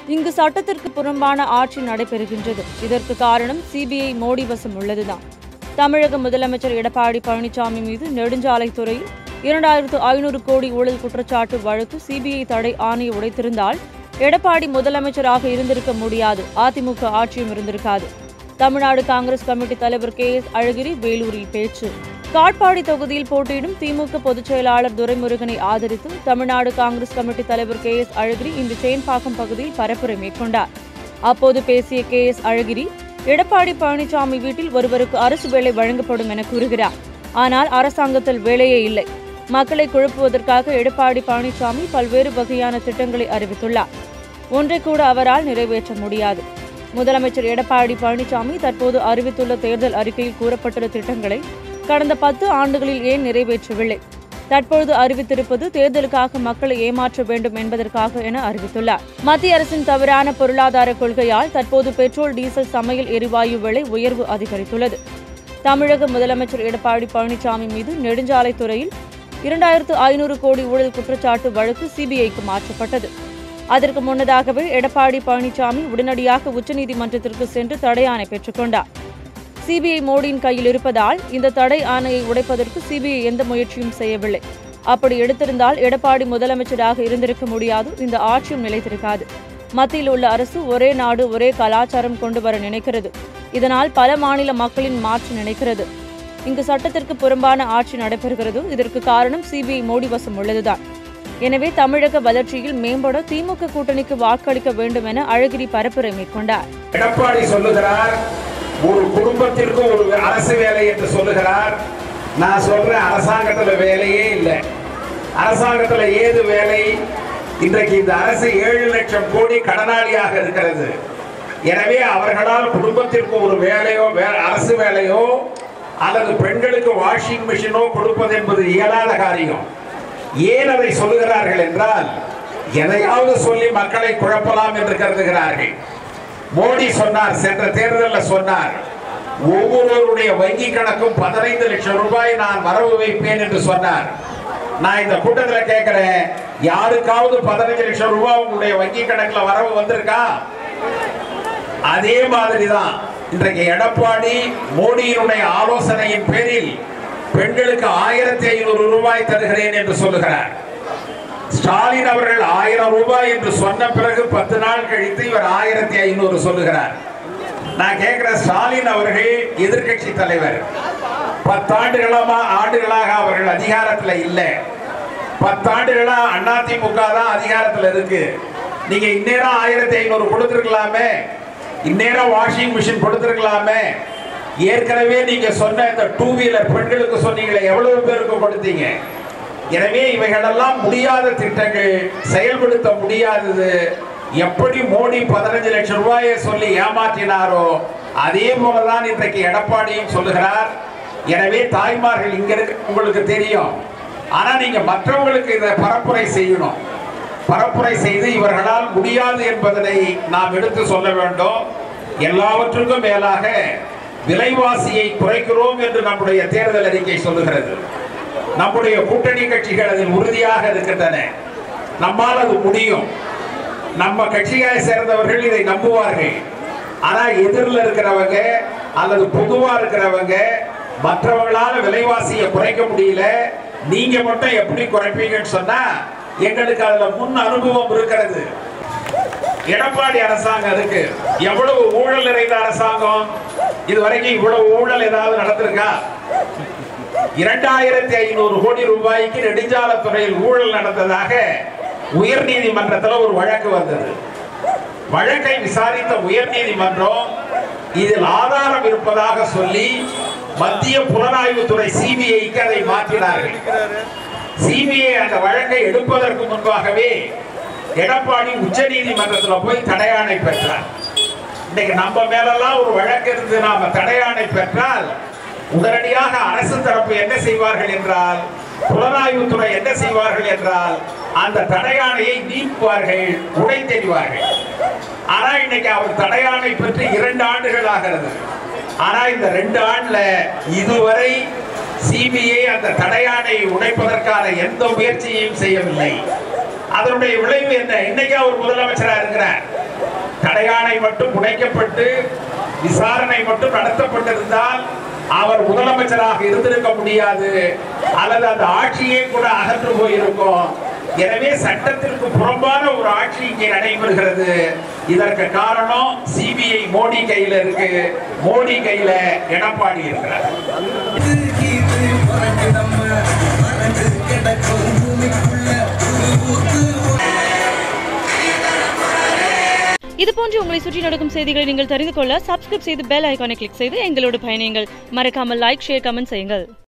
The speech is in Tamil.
இங்கு சட்டத்திற்கு புறம்பான ஆட்சி நடைபெறுகின்றது இதற்கு காரணம் சிபிஐ மோடி வசம் உள்ளதுதான் தமிழக முதலமைச்சர் எடப்பாடி பழனிசாமி மீது நெடுஞ்சாலைத்துறையில் இரண்டாயிரத்து ஐநூறு கோடி ஊழல் குற்றச்சாட்டு வழக்கு சிபிஐ தடை ஆணையை உடைத்திருந்தால் எடப்பாடி முதலமைச்சராக இருந்திருக்க முடியாது அதிமுக ஆட்சியும் இருந்திருக்காது தமிழ்நாடு காங்கிரஸ் கமிட்டி தலைவர் கே எஸ் அழகிரி வேலூரில் பேச்சு காட்பாடி தொகுதியில் போட்டியிடும் திமுக பொதுச் செயலாளர் துரைமுருகனை ஆதரித்து தமிழ்நாடு காங்கிரஸ் கமிட்டி தலைவர் கே எஸ் அழகிரி இன்று சேன்பாக்கம் பகுதியில் பரப்புரை மேற்கொண்டார் அப்போது பேசிய கே எஸ் அழகிரி எடப்பாடி பழனிசாமி வீட்டில் ஒருவருக்கு அரசு வேலை வழங்கப்படும் என கூறுகிறார் ஆனால் அரசாங்கத்தில் வேலையே இல்லை மக்களை குழப்புவதற்காக எடப்பாடி பழனிசாமி பல்வேறு வகையான திட்டங்களை அறிவித்துள்ளார் ஒன்றை கூட அவரால் நிறைவேற்ற முடியாது முதலமைச்சர் எடப்பாடி பழனிசாமி தற்போது அறிவித்துள்ள தேர்தல் அறிக்கையில் கூறப்பட்டுள்ள திட்டங்களை கடந்த பத்து ஆண்டுகளில் ஏன் நிறைவேற்றவில்லை தற்பொழுது அறிவித்திருப்பது தேர்தலுக்காக மக்களை ஏமாற்ற வேண்டும் என்பதற்காக என அறிவித்துள்ளார் மத்திய அரசின் தவறான பொருளாதார கொள்கையால் தற்போது பெட்ரோல் டீசல் சமையல் எரிவாயு விலை உயர்வு அதிகரித்துள்ளது தமிழக முதலமைச்சர் எடப்பாடி பழனிசாமி மீது நெடுஞ்சாலைத்துறையில் இரண்டாயிரத்து ஐநூறு கோடி ஊழல் குற்றச்சாட்டு வழக்கு சிபிஐக்கு மாற்றப்பட்டது அதற்கு முன்னதாகவே எடப்பாடி பழனிசாமி உடனடியாக உச்சநீதிமன்றத்திற்கு சென்று தடை ஆணை பெற்றுக்கொண்டார் சிபிஐ மோடியின் கையில் இருப்பதால் இந்த தடை ஆணையை உடைப்பதற்கு சிபிஐ எந்த முயற்சியும் செய்யவில்லை அப்படி எடுத்திருந்தால் எடப்பாடி முதலமைச்சராக இருந்திருக்க முடியாது இந்த ஆட்சியும் நிலைத்திருக்காது மத்தியில் உள்ள அரசு ஒரே நாடு ஒரே கலாச்சாரம் கொண்டு வர நினைக்கிறது இதனால் பல மாநில மக்களின் மாற்ற நினைக்கிறது இங்கு சட்டத்திற்கு புறம்பான ஆட்சி நடைபெறுகிறது இதற்கு காரணம் சிபிஐ மோடி வசம் உள்ளதுதான் எனவே தமிழக வளர்ச்சியில் மேம்பட திமுக கூட்டணிக்கு வாக்களிக்க வேண்டும் என அழகிரி பரப்புரை மேற்கொண்டார் எடப்பாடி சொல்லுகிறார் ஒரு குடும்பத்திற்கு ஒரு அரசு வேலை என்று சொல்லுகிறார் நான் சொல்றேன் அரசாங்கத்துல வேலையே இல்லை அரசாங்கத்துல ஏது வேலை இன்றைக்கு இந்த அரசு ஏழு லட்சம் கோடி கடனாளியாக இருக்கிறது எனவே அவர்களால் குடும்பத்திற்கு ஒரு வேலையோ வே- அரசு வேலையோ அல்லது பெண்களுக்கு வாஷிங் மிஷினோ கொடுப்பது என்பது இயலாத காரியம் ஏன் அதை சொல்லுகிறார்கள் என்றால் எதையாவது சொல்லி மக்களை குழப்பலாம் என்று கருதுகிறார்கள் மோடி சொன்னார் சென்ற தேர்தலில் சொன்னார் ஒவ்வொருவருடைய வங்கி கணக்கும் பதினைந்து லட்சம் ரூபாய் நான் வரவு வைப்பேன் என்று சொன்னார் நான் இந்த கூட்டத்தில் கேட்கிறேன் யாருக்காவது பதினஞ்சு லட்சம் ரூபாய் உங்களுடைய வங்கி கணக்குல வரவு வந்திருக்கா அதே மாதிரிதான் இன்றைக்கு எடப்பாடி மோடியினுடைய ஆலோசனையின் பேரில் பெண்களுக்கு ஆயிரத்தி ஐநூறு ரூபாய் தருகிறேன் என்று சொல்லுகிறார் ஸ்டாலின் அவர்கள் ஆயிரம் ரூபாய் என்று சொன்ன பிறகு பத்து நாள் கழித்து இவர் ஆயிரத்தி ஐநூறு சொல்லுகிறார் நான் கேட்கிற ஸ்டாலின் அவர்கள் எதிர்க்கட்சி தலைவர் பத்தாண்டுகளமா ஆண்டுகளாக அவர்கள் அதிகாரத்துல இல்லை பத்தாண்டுகளா அதிமுக தான் அதிகாரத்துல இருக்கு நீங்க இந்நேரம் ஆயிரத்தி ஐநூறு கொடுத்துருக்கலாமே இந்நேரம் வாஷிங் மிஷின் கொடுத்துருக்கலாமே ஏற்கனவே நீங்க சொன்ன இந்த டூ வீலர் பெண்களுக்கு சொன்னீங்களே எவ்வளவு பேருக்கு கொடுத்தீங்க எனவே இவைகளெல்லாம் முடியாத திட்டங்கள் செயல்படுத்த முடியாதது எப்படி மோடி பதினஞ்சு லட்சம் ரூபாயை சொல்லி ஏமாற்றினாரோ அதே போலதான் இன்றைக்கு எடப்பாடியும் சொல்லுகிறார் எனவே தாய்மார்கள் இங்க இருக்க உங்களுக்கு தெரியும் ஆனா நீங்க மற்றவங்களுக்கு இதை பரப்புரை செய்யணும் பரப்புரை செய்து இவர்களால் முடியாது என்பதனை நாம் எடுத்து சொல்ல வேண்டும் எல்லாவற்றுக்கும் மேலாக விலைவாசியை குறைக்கிறோம் என்று நம்முடைய தேர்தல் அறிக்கை சொல்லுகிறது நம்முடைய கூட்டணி கட்சிகள் அதில் உறுதியாக இருக்கின்றன நம்மால் அது முடியும் நம்ம கட்சியை சேர்ந்தவர்கள் இதை நம்புவார்கள் ஆனா எதிரில் இருக்கிறவங்க அல்லது பொதுவா இருக்கிறவங்க மற்றவங்களால விலைவாசியை குறைக்க முடியல நீங்க மட்டும் எப்படி குறைப்பீங்கன்னு சொன்னா எங்களுக்கு அதுல முன் அனுபவம் இருக்கிறது எடப்பாடி அரசாங்கம் இருக்கு எவ்வளவு ஊழல் நிறைந்த அரசாங்கம் இது வரைக்கும் இவ்வளவு ஊழல் ஏதாவது நடந்திருக்கா இரண்டாயிரத்தி ஐநூறு கோடி ரூபாய்க்கு நெடுஞ்சாலைத்துறையில் ஊழல் நடந்ததாக உயர் நீதிமன்றத்தில் ஒரு வழக்கு வந்தது வழக்கை விசாரித்த உயர் நீதிமன்றம் இதில் ஆதாரம் இருப்பதாக சொல்லி மத்திய புலனாய்வுத்துறை சிபிஐக்கு அதை மாற்றினார்கள் சிபிஐ அந்த வழக்கை எடுப்பதற்கு முன்பாகவே எடப்பாடி உச்ச நீதிமன்றத்தில் போய் தடையாணை பெற்றார் இன்னைக்கு நம்ம மேலெல்லாம் ஒரு வழக்கு இருந்து நாம தடையாணை பெற்றால் உடனடியாக அரசு தரப்பு என்ன செய்வார்கள் என்றால் புலனாய்வுத்துறை என்ன செய்வார்கள் என்றால் அந்த தடையாணையை நீக்குவார்கள் உடை தெரிவார்கள் ஆனா இன்னைக்கு அவர் தடையாணை பெற்று இரண்டு ஆண்டுகள் ஆகிறது ஆனா இந்த ரெண்டு ஆண்டுல இதுவரை சிபிஐ அந்த தடையானை உடைப்பதற்கான எந்த முயற்சியையும் செய்யவில்லை அதனுடைய விளைவு என்ன இன்னைக்கு அவர் முதலமைச்சரா இருக்கிறார் தடையாணை மட்டும் உடைக்கப்பட்டு விசாரணை மட்டும் நடத்தப்பட்டிருந்தால் அவர் முதலமைச்சராக இருந்திருக்க முடியாது அல்லது அந்த ஆட்சியே கூட அகன்று போயிருக்கும் எனவே சட்டத்திற்கு புறம்பான ஒரு ஆட்சி இங்கே நடைபெறுகிறது இதற்கு காரணம் சிபிஐ மோடி கையில இருக்கு மோடி கையில எடப்பாடி இருக்கிறார் இது போன்று உங்களை சுற்றி நடக்கும் செய்திகளை நீங்கள் தெரிந்து கொள்ள சப்ஸ்கிரைப் செய்து பெல் ஐகானை கிளிக் செய்து எங்களோடு பயணியுங்கள் மறக்காமல் லைக் ஷேர் கமெண்ட் செய்யுங்கள்